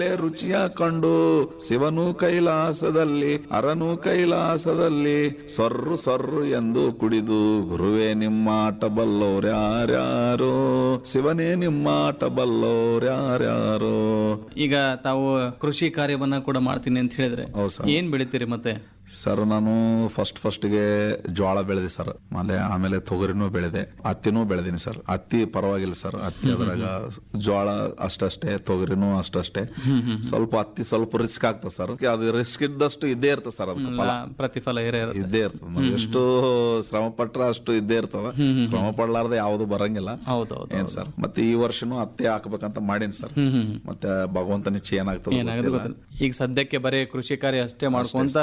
ರುಚಿಯ ಕಂಡು ಶಿವನು ಕೈಲಾಸದಲ್ಲಿ ಅರನು ಕೈಲಾಸದಲ್ಲಿ ಸೊರ್ರು ಸೊರ್ರು ಎಂದು ಕುಡಿದು ಗುರುವೇ ನಿಮ್ಮಾಟ ಬಲ್ಲೋರ್ಯಾರ್ಯಾರೋ ಶಿವನೇ ನಿಮ್ಮಾಟ ಬಲ್ಲೋರ್ಯಾರ್ಯಾರೋ ಈಗ ತಾವು ಕೃಷಿ ಕಾರ್ಯವನ್ನ ಕೂಡ ಮಾಡ್ತೀನಿ ಅಂತ ಹೇಳಿದ್ರೆ ಹೌದು ಸರ್ ಏನ್ ಬೆಳಿತೀರಿ ಮತ್ತೆ ಸರ್ ನಾನು ಫಸ್ಟ್ ಫಸ್ಟ್ಗೆ ಜೋಳ ಬೆಳೆದೆ ಸರ್ ಆಮೇಲೆ ಆಮೇಲೆ ತೊಗರಿನೂ ಬೆಳೆದೆ ಹತ್ತಿನೂ ಬೆಳೆದೀನಿ ಸರ್ ಹತ್ತಿ ಪರವಾಗಿಲ್ಲ ಸರ್ ಹತ್ತಿ ಅದ್ರಾಗ ಜೋಳ ಅಷ್ಟಷ್ಟೇ ತೊಗರಿನೂ ಅಷ್ಟಷ್ಟೇ ಸ್ವಲ್ಪ ಹತ್ತಿ ಸ್ವಲ್ಪ ರಿಸ್ಕ್ ಆಗ್ತದೆ ಸರ್ ಅದು ರಿಸ್ಕ್ ಇದ್ದಷ್ಟು ಇದ್ದೇ ಇರ್ತದೆ ಸರ್ ಅದಕ್ಕೆ ಫಲ ಎಲ್ಲ ಪ್ರತಿಫಲ ಹಿರೇ ಇರುತ್ತೆ ಇದ್ದೇ ಇರ್ತದೆ ನಾವು ಎಷ್ಟು ಶ್ರಮ ಪಟ್ರ ಅಷ್ಟು ಇದ್ದೇ ಇರ್ತದ ಶ್ರಮ ಪಡ್ಲಾರ್ದೆ ಯಾವುದು ಬರಂಗಿಲ್ಲ ಹೌದೌದು ಏನ್ ಸರ್ ಮತ್ತೆ ಈ ವರ್ಷನೂ ಹತ್ತಿ ಹಾಕ್ಬೇಕಂತ ಮಾಡೀನಿ ಸರ್ ಹ್ಮ್ ಹ್ಮ್ ಮತ್ತೆ ಭಗವಂತನ ಇಚ್ಛೆ ಏನಾಗ್ತದೆ ಏನಾಗುತ್ತೆ ಗೊತ್ತಿಲ್ಲ. ಗೊತ್ತಿಲ್ಲ ಈಗ ಸದ್ಯಕ್ಕೆ ಬರೀ ಕೃಷಿ ಕಾರ್ಯ ಅಷ್ಟೇ ಮಾಡ್ಕೊಂತ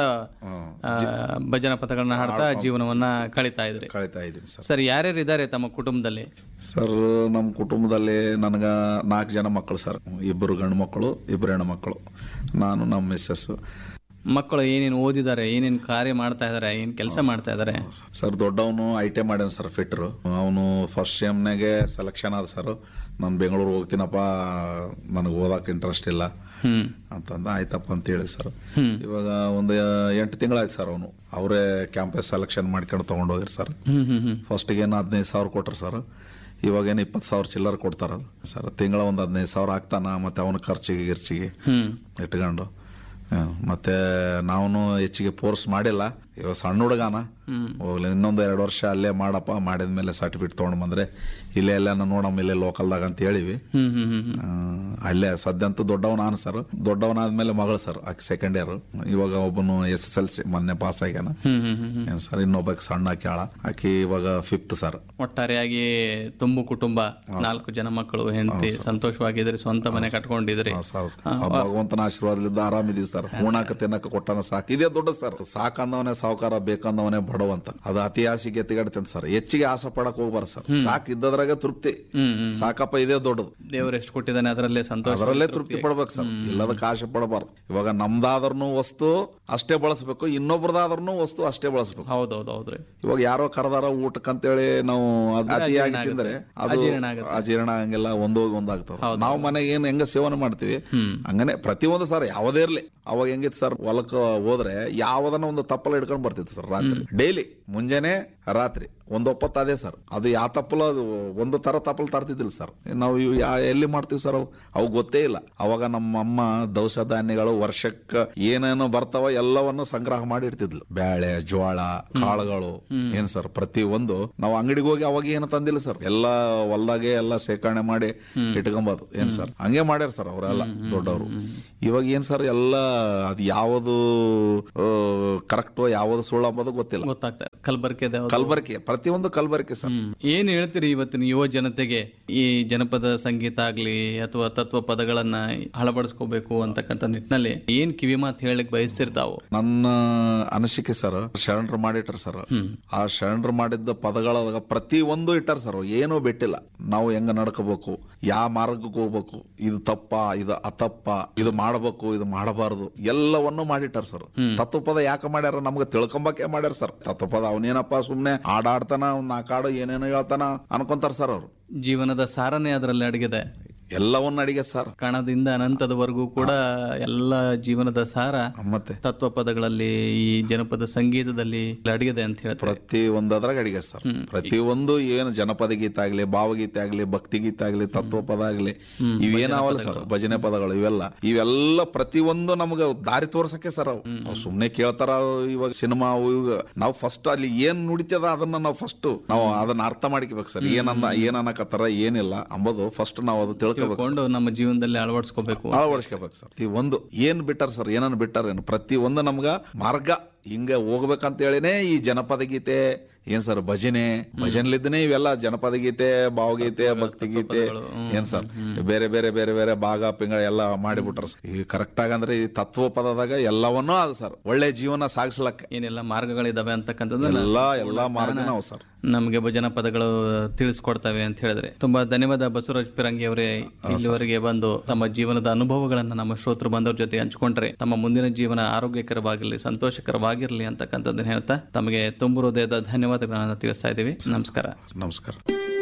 ಆ, ಭಜನ ಪಥಗಳನ್ನ ಹಾಡ್ತಾ ಜೀವನವನ್ನ ಕಳಿತಾ ಇದ್ರಿ ಕಳೀತಾ ಇದ್ದೀನಿ ಸರ್ ಸರ್ ಯಾರ್ಯಾರು ಇದ್ದಾರೆ ತಮ್ಮ ಕುಟುಂಬದಲ್ಲಿ ಸರ್ ನಮ್ಮ ಕುಟುಂಬದಲ್ಲಿ ನನಗ ನಾಲ್ಕು ಜನ ಮಕ್ಕಳು ಸರ್ ಇಬ್ಬರು ಗಂಡು ಮಕ್ಕಳು ಇಬ್ಬರು ಹೆಣ್ಣು ಮಕ್ಕಳು ನಾನು ನಮ್ಮ ಮಿಸ್ಸಸ್ ಮಕ್ಕಳು ಏನೇನು ಓದಿದ್ದಾರೆ ಏನೇನು ಕಾರ್ಯ ಮಾಡ್ತಾ ಇದಾರೆ ಏನ್ ಕೆಲಸ ಮಾಡ್ತಾ ಇದಾರೆ ಸರ್ ದೊಡ್ಡವನು ಐ ಟಿ ಮಾಡ್ಯಾನ ಸರ್ ಫಿಟ್ರು ಅವನು ಫಸ್ಟ್ ಸೆಮ್ನಾಗೆ ಸೆಲೆಕ್ಷನ್ ಆದ ಸರ್ ನಾನು ಬೆಂಗಳೂರು ಹೋಗ್ತೀನಪ್ಪ ನನಗೆ ಓದಕ್ಕೆ ಇಂಟ್ರೆಸ್ಟ್ ಇಲ್ಲ ಹ್ಮ್ ಅಂತಂದ ಆಯ್ತಪ್ಪ ಅಂತ ಹೇಳಿ ಸರ್ ಇವಾಗ ಒಂದು ಎಂಟು ತಿಂಗಳಾಯ್ತು ಸರ್ ಅವನು ಅವರೇ ಕ್ಯಾಂಪಸ್ ಸೆಲೆಕ್ಷನ್ ಮಾಡ್ಕೊಂಡು ತೊಗೊಂಡೋಗಿರಿ ಸರ್ ಹ್ಮ್ ಹ್ಮ್ ಹ್ಮ್ ಫಸ್ಟಿಗೆ ಏನು ಹದಿನೈದು ಸಾವಿರ ಕೊಟ್ರು ಸರ್ ಇವಾಗೇನು ಇಪ್ಪತ್ತು ಸಾವಿರ ಚಿಲ್ಲರ್ ಕೊಡ್ತಾರ ಸರ್ ತಿಂಗಳ ಒಂದು ಹದಿನೈದು ಸಾವಿರ ಹಾಕ್ತಾನ ಮತ್ತೆ ಅವನ ಖರ್ಚಿಗೆ ಗಿರ್ಚಿಗೆ ಹ್ಮ್ ಇಟ್ಕೊಂಡು ಹಾ, ಮತ್ತೆ ನಾವು ಹೆಚ್ಚಿಗೆ ಫೋರ್ಸ್ ಮಾಡಿಲ್ಲ ಇವಾಗ ಸಣ್ಣ ಹುಡುಗಾನ ಹೋಗ್ಲಿ ಇನ್ನೊಂದು ಎರಡು ವರ್ಷ ಅಲ್ಲೇ ಮಾಡಪ್ಪ ಮಾಡಿದ್ಮೇಲೆ ಸರ್ಟಿಫಿಕೇಟ್ ತೊಗೊಂಡು ಬಂದ್ರೆ ಇಲ್ಲೇ ಎಲ್ಲ ನೋಡಮ್ಮ ಇಲ್ಲೇ ಲೋಕಲ್ದಾಗ ಅಂತ ಹೇಳಿವಿ ಹ್ಮ್ ಹ್ಮ್ ಹ್ಮ್ ಹ್ಮ್ ಆ, ಅಲ್ಲೇ ಸದ್ಯಂತೂ ದೊಡ್ಡವನ ನಾನು ಸರ್ ದೊಡ್ಡವನಾದ್ಮೇಲೆ ಮಗಳು ಸರ್ ಆಕೆ ಸೆಕೆಂಡ್ ಇಯರ್ ಇವಾಗ ಒಬ್ಬನು ಎಸ್ ಎಸ್ ಎಲ್ ಸಿ ಮೊನ್ನೆ ಪಾಸ್ ಆಗ್ಯಾನ ಹ್ಮ್ ಹ್ಮ್ ಹ್ಮ್ ಹ್ಮ್ ಏನ್ ಸರ್ ಇನ್ನೊಬ್ಬಕ್ಕೆ ಸಣ್ಣ ಆಕ್ಯಾಳ ಆಕಿ ಇವಾಗ ಫಿಫ್ತ್ ಸರ್ ಒಟ್ಟಾರೆಯಾಗಿ ತುಂಬು ಕುಟುಂಬ ನಾಲ್ಕು ಜನ ಮಕ್ಕಳು ಹೆಂಡತಿ ಸಂತೋಷವಾಗಿದ್ರಿ ಸ್ವಂತ ಮನೆ ಕಟ್ಕೊಂಡಿದ್ರಿ ಹಾ, ಸರ್ ಆ ಭಗವಂತನ ಆಶೀರ್ವಾದದಿಂದ ಆರಾಮಿದೀವಿ ಸರ್ ಉಣಾಕ ತಿನ್ನಕ ಕೊಟ್ಟಾನ ಸಾಕು ಇದೇ ದೊಡ್ಡ ಸರ್ ಸಾಕಂದವನೇ ಸಾವುಕಾರ ಬೇಕಂದವನೇ ಬಡವಂತ ಅದು ಅತಿ ಆಸೆಗೆ ಎತ್ತಿಗಡ್ತೇನೆ ಸರ್ ಹೆಚ್ಚಿಗೆ ಆಸೆ ಪಡಕ್ ಹೋಗ್ಬಾರ್ದು ಸರ್ ಸಾಕು ಇದ್ದದ್ರಾಗ ತೃಪ್ತಿ ಹ್ಮ್ ಹ್ಮ್ ಸಾಕಪ್ಪ ಇದೇ ದೊಡ್ಡದು ದೇವರು ಎಷ್ಟು ಕೊಟ್ಟಿದ್ದಾನೆ ಅದರಲ್ಲೇ ಸಂತೋಷ ಅದರಲ್ಲೇ ತೃಪ್ತಿ ಪಡ್ಬೇಕು ಸರ್ ಇಲ್ಲದಕ್ಕೆ ಆಸೆ ಪಡಬಾರ್ದು ಇವಾಗ ನಮ್ದಾದ್ರೂ ವಸ್ತು ಅಷ್ಟೇ ಬಳಸ್ಬೇಕು ಇನ್ನೊಬ್ರದಾದ್ರೂ ವಸ್ತು ಅಷ್ಟೇ ಬಳಸ್ಬೇಕು ಹೌದೌದು ಹೌದ್ರಿ ಇವಾಗ ಯಾರೋ ಕರೆದಾರ ಊಟಕ್ಕಂತೇಳಿ ನಾವು ಅದ್ ಅತಿಯಾಗಿ ತಿಂದ್ರೆ ಅದು ಅಜೀರ್ಣ ಆಗುತ್ತೆ. ಅಜೀರ್ಣ ಹಂಗೆಲ್ಲ ಒಂದೋಗಿ ಒಂದಾಗ್ತದೆ ನಾವು ಮನೆಗೆ ಏನ್ ಹೆಂಗ ಸೇವನೆ ಮಾಡ್ತೀವಿ ಹಂಗನೆ ಪ್ರತಿಯೊಂದು ಸರ್ ಯಾವುದೇ ಇರ್ಲಿ ಅವಾಗ ಹೆಂಗಿತ್ತು ಸರ್ ಹೊಲಕ್ಕ ಹೋದ್ರೆ ಯಾವ್ದನ್ನ ಒಂದು ತಪ್ಪಲ ಹಿಡ್ಕೊಂಡ್ ಬರ್ತಿತ್ತು ಸರ್ ರಾತ್ರಿ ಡೈಲಿ ಮುಂಜಾನೆ ರಾತ್ರಿ ಒಂದ್ ಒಪ್ಪತ್ತು ಅದೇ ಸರ್ ಅದು ಯಾವ ತಪ್ಪಲ ಅದು ಒಂದು ತರ ತಪ್ಪಲ್ ತರ್ತಿದ್ದಿಲ್ಲ ಸರ್ ನಾವು ಇವ್ ಯಾ- ಎಲ್ಲಿ ಮಾಡ್ತೀವಿ ಸರ್ ಅವು ಅವು ಗೊತ್ತೇ ಇಲ್ಲ ಅವಾಗ ನಮ್ಮ ಅಮ್ಮ ದವಸ ಧಾನ್ಯಗಳು ವರ್ಷಕ್ಕ ಏನೇನು ಬರ್ತಾವ ಎಲ್ಲವನ್ನು ಸಂಗ್ರಹ ಮಾಡಿ ಇಡ್ತಿದ್ಲು ಬ್ಯಾಳೆ ಜೋಳ ಕಾಳುಗಳು ಏನ್ ಸರ್ ಪ್ರತಿ ಒಂದು ನಾವು ಅಂಗಡಿಗೆ ಹೋಗಿ ಅವಾಗ ಏನು ತಂದಿಲ್ಲ ಸರ್ ಎಲ್ಲ ಹೊಲ್ದಾಗೆ ಎಲ್ಲ ಶೇಖರಣೆ ಮಾಡಿ ಇಟ್ಕೊಂಬೋದು ಏನ್ ಸರ್ ಹಂಗೆ ಮಾಡ್ಯಾರ ಸರ್ ಅವರೆಲ್ಲ ದೊಡ್ಡವರು ಇವಾಗ ಏನ್ ಸರ್ ಎಲ್ಲ ಅದು ಯಾವುದು ಕರೆಕ್ಟ್ ಯಾವುದು ಸುಳ್ಳು ಅಂಬೋದು ಗೊತ್ತಿಲ್ಲ ಗೊತ್ತಾಗ್ತಾ ಇದೆ. ಕಲಬೆರಕೆ ದೇವ- ಕಲ್ಬರ್ಕೆ ಪ್ರತಿಯೊಂದು ಕಲ್ಬರ್ಕೆ ಸರ್ ಹ್ಮ್. ಏನ್ ಹೇಳ್ತೀರಿ ಇವತ್ತಿನ ಯುವ ಜನತೆಗೆ ಈ ಜನಪದ ಸಂಗೀತ ಆಗ್ಲಿ ಅಥವಾ ತತ್ವ ಪದಗಳನ್ನ ಅಳವಡಿಸ್ಕೋಬೇಕು ಅಂತಕ್ಕಂಥ ನಿಟ್ಟಿನಲ್ಲಿ ಏನ್ ಕಿವಿ ಮಾತು ಹೇಳಕ್ ಬಯಸ್ತಿರ್ತಾವು ನನ್ನ ಅನಿಸಿಕೆ ಸರ್ ಶರಣರು ಮಾಡಿಟ್ರ ಸರ್ ಆ ಶರಣರು ಮಾಡಿದ್ದ ಪದಗಳ ಪ್ರತಿ ಒಂದು ಇಟ್ಟಾರ ಸರ್ ಏನೂ ಬಿಟ್ಟಿಲ್ಲ ನಾವು ಹೆಂಗ ನಡ್ಕೋಬೇಕು ಯಾವ ಮಾರ್ಗಕ್ಕೆ ಹೋಗ್ಬೇಕು ಇದು ತಪ್ಪ ಇದು ಅತಪ್ಪ ಇದು ಮಾಡಬೇಕು ಇದು ಮಾಡಬಾರದು ಎಲ್ಲವನ್ನು ಮಾಡಿಟ್ಟಾರ ಸರ್ ತತ್ವಪದ ಯಾಕೆ ಮಾಡ್ಯಾರ ನಮ್ಗೆ ತಿಳ್ಕೊಂಬಕ್ಕೆ ಮಾಡ್ಯಾರ ಸರ್ ತತ್ವಪದ ಅವನೇನಪ್ಪ ಸುಮ್ನೆ ಆಡಾಡ್ತಾನ ಒಂದ್ ನಾಕಾಡು ಏನೇನೋ ಹೇಳ್ತಾನ ಅನ್ಕೊಂತಾರ ಸರ್ ಅವ್ರು ಜೀವನದ ಸಾರನೇ ಅದರಲ್ಲಿ ಅಡಗಿದೆ ಎಲ್ಲವನ್ನ ಅಡಿಗೆ ಸರ್ ಕಣದಿಂದ ಅನಂತದವರೆಗೂ ಕೂಡ ಎಲ್ಲ ಜೀವನದ ಸಾರ ಮತ್ತೆ ತತ್ವ ಪದಗಳಲ್ಲಿ ಈ ಜನಪದ ಸಂಗೀತದಲ್ಲಿ ಅಡಗಿದೆ ಅಂತ ಹೇಳ್ತಾರೆ ಪ್ರತಿ ಒಂದದ್ರಾಗ ಅಡಿಗೆ ಸರ್ ಪ್ರತಿ ಒಂದು ಏನು ಜನಪದ ಗೀತೆ ಆಗ್ಲಿ ಭಾವಗೀತೆ ಆಗ್ಲಿ ಭಕ್ತಿ ಗೀತೆ ಆಗ್ಲಿ ತತ್ವ ಪದ ಆಗ್ಲಿ ಇವೇನಾವಲ್ಲ ಸರ್ ಭಜನೆ ಪದಗಳು ಇವೆಲ್ಲ ಇವೆಲ್ಲ ಪ್ರತಿ ಒಂದು ನಮ್ಗೆ ದಾರಿ ತೋರ್ಸಕ್ಕೆ ಸರ್ ಅವು ಅವು ಸುಮ್ನೆ ಕೇಳ್ತಾರ ಇವಾಗ ಸಿನಿಮಾ ಅವು ಇವು ನಾವು ಫಸ್ಟ್ ಅಲ್ಲಿ ಏನ್ ನುಡಿತದ ಅದನ್ನ ನಾವು ಫಸ್ಟ್ ನಾವು ಅದನ್ನ ಅರ್ಥ ಮಾಡ್ಕೋಬೇಕು ಸರ್ ಏನನ್ನ ಏನ್ ಅನ್ನಕತ್ತಾರ ಏನಿಲ್ಲ ಅಂಬೋದು ಫಸ್ಟ್ ನಾವು ಅದು ತಿಳ್ಕೊಬೇಕು ಕೊಂಡು ನಮ್ಮ ಜೀವನದಲ್ಲಿ ಅಳವಡಿಸ್ಕೋಬೇಕು ಅಳವಡಿಸ್ಕೋಬೇಕು ಸರ್ ಈ ಒಂದು ಏನ್ ಬಿಟ್ಟಾರ ಸರ್ ಏನನ್ನ ಬಿಟ್ಟಾರೇನು ಪ್ರತಿ ಒಂದು ನಮ್ಗ ಮಾರ್ಗ ಹಿಂಗ ಹೋಗ್ಬೇಕಂತ ಹೇಳಿನೇ ಈ ಜನಪದ ಗೀತೆ ಏನ್ ಸರ್ ಭಜನೆ ಭಜನ್ಲಿದ್ದನೇ ಇವೆಲ್ಲ ಜನಪದ ಗೀತೆ ಭಾವಗೀತೆ ಭಕ್ತಿ ಗೀತೆ ಏನ್ ಸರ್ ಬೇರೆ ಬೇರೆ ಬೇರೆ ಬೇರೆ ಭಾಗ ಪಿಂಗ ಎಲ್ಲ ಮಾಡಿಬಿಟ್ರ ಸರ್ ಈಗ ಕರೆಕ್ಟ್ ಆಗಂದ್ರೆ ಈ ತತ್ವ ಪದದಾಗ ಎಲ್ಲವನ್ನೂ ಅದ ಸರ್ ಒಳ್ಳೆ ಜೀವನ ಸಾಗಿಸ್ಲಕ್ಕ ಏನೆಲ್ಲ ಮಾರ್ಗಗಳಿದಾವೆ ಅಂತಕ್ಕಂಥದ್ದನ್ನ ಎಲ್ಲಾ ಎಲ್ಲಾ ಮಾರ್ಗನೂ ಅವ ಸರ್ ನಮಗೆ ಭಜನ ಪದಗಳು ತಿಳಿಸ್ಕೊಡ್ತವೆ ಅಂತ ಹೇಳಿದ್ರೆ ತುಂಬಾ ಧನ್ಯವಾದ ಬಸವರಾಜ್ ಪಿರಂಗಿ ಅವರೇ ಇಲ್ಲಿವರೆಗೆ ಬಂದು ತಮ್ಮ ಜೀವನದ ಅನುಭವಗಳನ್ನ ನಮ್ಮ ಶ್ರೋತೃ ಬಂದವ್ರ ಜೊತೆ ಹಂಚ್ಕೊಂಡ್ರೆ ತಮ್ಮ ಮುಂದಿನ ಜೀವನ ಆರೋಗ್ಯಕರವಾಗಿರ್ಲಿ ಸಂತೋಷಕರವಾಗಿರ್ಲಿ ಅಂತಕ್ಕಂಥದ್ದನ್ನ ಹೇಳ್ತಾ ತಮಗೆ ತುಂಬು ಹೃದಯದ ಧನ್ಯವಾದಗಳನ್ನ ತಿಳಿಸ್ತಾ ಇದ್ದೀವಿ ನಮಸ್ಕಾರ ನಮಸ್ಕಾರ